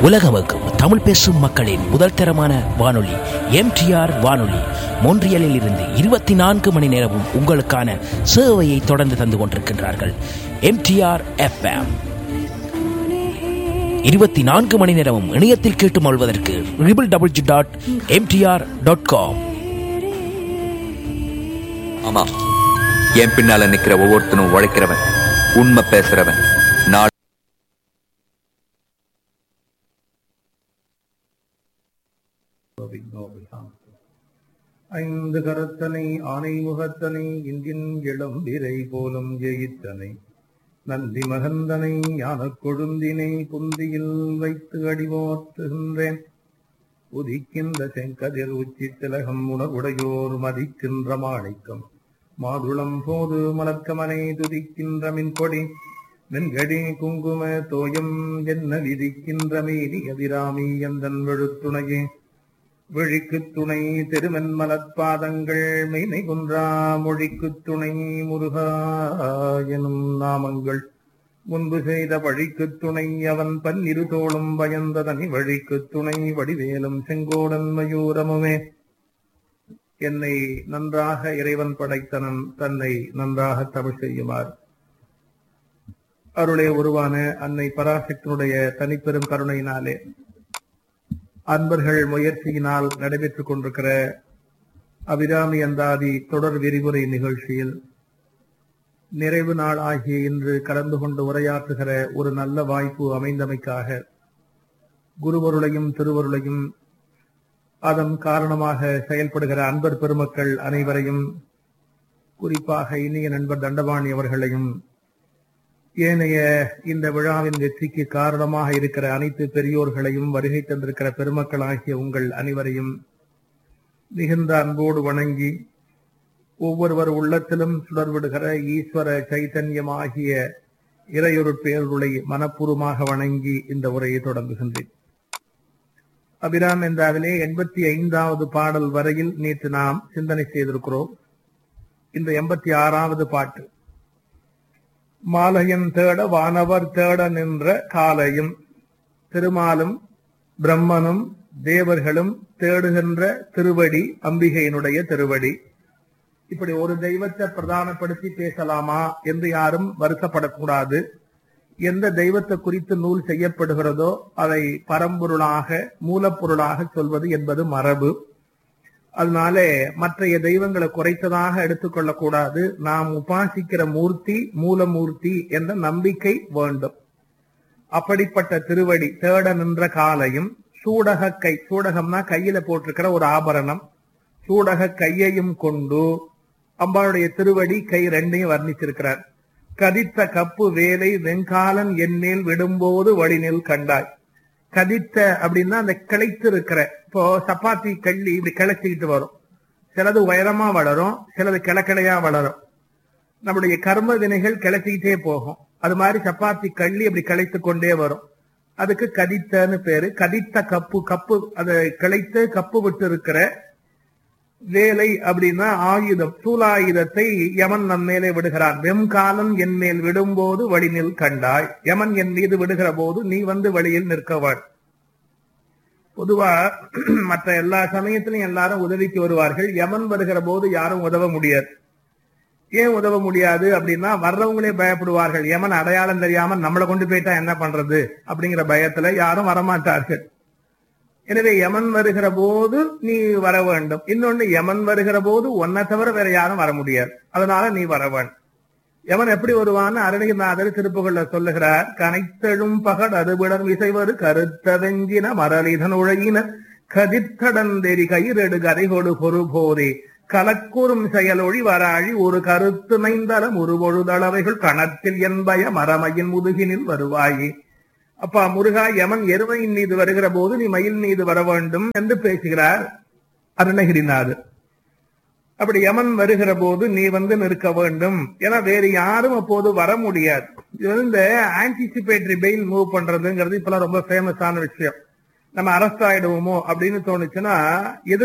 உலகமெங்கும் தமிழ் பேசும் மக்களின் முதல் தரமான வானொலி எம்டிஆர் வானொலி மொன்றியலில் இருந்து இருபத்தி நான்கு மணி நேரமும் உங்களுக்கான சேவையை தொடர்ந்து தந்து கொண்டிருக்கின்றார்கள் எம்டிஆர் எஃப்எம் இருபத்தி நான்கு மணி நேரமும் இணையத்தில் கேட்டு மொழ்வதற்கு triple double G dot MTR dot com ஆமா என் பின்னால நிக்கிற ஒவ்வொருத்தனும் உழைக்கிறவன் உண்மை பேசுறவன் நாடு ஐந்து கரத்தனை ஆனை முகத்தனை இந்தின் இளம் விரை போலும் ஜெயித்தனை நந்தி மகந்தனை ஞானக் கொழுந்தினை புந்தியில் வைத்து அடிவோற்றுகின்றேன் உதிக்கின்ற செங்கதிர் உச்சி திலகம் உணர்வுடையோர் மதிக்கின்ற மாணிக்கம் மாதுளம் போது மலர்க்கமனை துதிக்கின்ற மின்கொடி மென்கடி குங்கும தோயம் என்ன விதிக்கின்ற மீதி எதிராமி எந்தன் வெழுத்துணையே விழிக்கு துணை திருமென் மலர்பாதங்கள் மெய்மை குன்றா மொழிக்கு துணை முருகா எனும் நாமங்கள் முன்பு செய்த வழிக்கு துணை அவன் பன்னிரு தோளும் பயந்ததனி வழிக்கு துணை வடிவேலும் செங்கோடன் மயூரமுமே என்னை நன்றாக இறைவன் படைத்தனன் தன்னை நன்றாக தமிழ் செய்யுமாறு அருளே உருவான அன்னை பராசக்தினுடைய தனிப்பெரும் கருணையினாலே அன்பர்கள் முயற்சியினால் நடைபெற்றுக் கொண்டிருக்கிற அபிராமி அந்தாதி தொடர் விரிவுரை நிகழ்ச்சியில் நிறைவு நாள் ஆகிய இன்று கலந்து கொண்டு உரையாற்றுகிற ஒரு நல்ல வாய்ப்பு அமைந்தமைக்காக குருவருளையும் திருவருளையும் அதன் காரணமாக செயல்படுகிற அன்பர் பெருமக்கள் அனைவரையும் குறிப்பாக இனிய நண்பர் தண்டபாணி அவர்களையும் ஏனைய இந்த விழாவின் வெற்றிக்கு காரணமாக இருக்கிற அனைத்து பெரியோர்களையும் வருகை தந்திருக்கிற பெருமக்கள் ஆகிய உங்கள் அனைவரையும் மிகுந்த அன்போடு வணங்கி ஒவ்வொருவர் உள்ளத்திலும் சுடர்விடுகிற ஈஸ்வர சைத்தன்யமாகிய இறையொரு பேருளை மனப்பூர்வமாக வணங்கி இந்த உரையை தொடங்குகின்றேன் அபிராம் என்றாவிலே எண்பத்தி ஐந்தாவது பாடல் வரையில் நேற்று நாம் சிந்தனை செய்திருக்கிறோம் இந்த எண்பத்தி ஆறாவது பாட்டு மாலையன் தேட வானவர் தேட நின்ற காலையும் திருமாலும் பிரம்மனும் தேவர்களும் தேடுகின்ற திருவடி அம்பிகையினுடைய திருவடி இப்படி ஒரு தெய்வத்தை பிரதானப்படுத்தி பேசலாமா என்று யாரும் வருத்தப்படக்கூடாது எந்த தெய்வத்தை குறித்து நூல் செய்யப்படுகிறதோ அதை பரம்பொருளாக மூலப்பொருளாக சொல்வது என்பது மரபு அதனாலே மற்றைய தெய்வங்களை குறைத்ததாக எடுத்துக்கொள்ளக்கூடாது நாம் உபாசிக்கிற மூர்த்தி மூலமூர்த்தி என்ற நம்பிக்கை வேண்டும் அப்படிப்பட்ட திருவடி தேட நின்ற காலையும் சூடக கை சூடகம்னா கையில போட்டிருக்கிற ஒரு ஆபரணம் சூடக கையையும் கொண்டு அம்பாளுடைய திருவடி கை ரெண்டையும் வர்ணிச்சிருக்கிறார் கதித்த கப்பு வேலை வெங்காலன் எண்ணில் விடும்போது வழிநில் கண்டாய் கதித்த அப்படின்னா அந்த கிளைத்து இருக்கிற இப்போ சப்பாத்தி கள்ளி இப்படி கிளைச்சிக்கிட்டு வரும் சிலது உயரமா வளரும் சிலது கிளக்கிளையா வளரும் நம்முடைய கர்ம வினைகள் கிளச்சிக்கிட்டே போகும் அது மாதிரி சப்பாத்தி கள்ளி அப்படி கிளைத்து கொண்டே வரும் அதுக்கு கதித்தன்னு பேரு கதித்த கப்பு கப்பு அது கிளைத்து கப்பு விட்டு இருக்கிற வேலை அப்படின்னா ஆயுதம் சூலாயுதத்தை யமன் நம் மேலே விடுகிறான் வெம்காலன் என் மேல் விடும்போது வழிநில் கண்டாய் யமன் என் மீது விடுகிற போது நீ வந்து வழியில் நிற்கவாள் பொதுவா மற்ற எல்லா சமயத்திலும் எல்லாரும் உதவிக்கு வருவார்கள் யமன் வருகிற போது யாரும் உதவ முடியாது ஏன் உதவ முடியாது அப்படின்னா வர்றவங்களே பயப்படுவார்கள் யமன் அடையாளம் தெரியாம நம்மளை கொண்டு போயிட்டா என்ன பண்றது அப்படிங்கிற பயத்துல யாரும் வரமாட்டார்கள் எனவே யமன் வருகிற போது நீ வர வேண்டும் இன்னொன்னு யமன் வருகிற போது உன்னை தவிர வேற யாரும் வர முடியாது அதனால நீ வர வேண்டும் யமன் எப்படி வருவான்னு அருணகிரிநாதர் திருப்புகள்ல சொல்லுகிறார் கனைத்தெழும் பகட் அதுவிடர் இசைவது கருத்த வெஞ்சின மரளிதன் உழையின கதிர்த்தடந்தெறி கயிறெடு கதைகொடு பொறு போதே கலக்கூறும் செயலொழி வராழி ஒரு கருத்து நைந்தலம் ஒரு பொழுதளவைகள் கணத்தில் என்பய மரமையின் முதுகினில் வருவாயே அப்பா முருகா யமன் எருமையின் மீது வருகிற போது நீ மயில் மீது வர வேண்டும் என்று பேசுகிறார் அருணகிரிநாதர் அப்படி யமன் வருகிற போது நீ வந்து நிற்க வேண்டும் ஏன்னா வேறு யாரும் அப்போது வர முடியாது இது வந்து இந்த ஆன்டிசிபேட்டரி பெயில் மூவ் பண்றதுங்கிறது இப்பெல்லாம் ரொம்ப ஃபேமஸான விஷயம் நம்ம அரெஸ்ட் ஆயிடுவோமோ அப்படின்னு தோணுச்சுன்னா எதிர்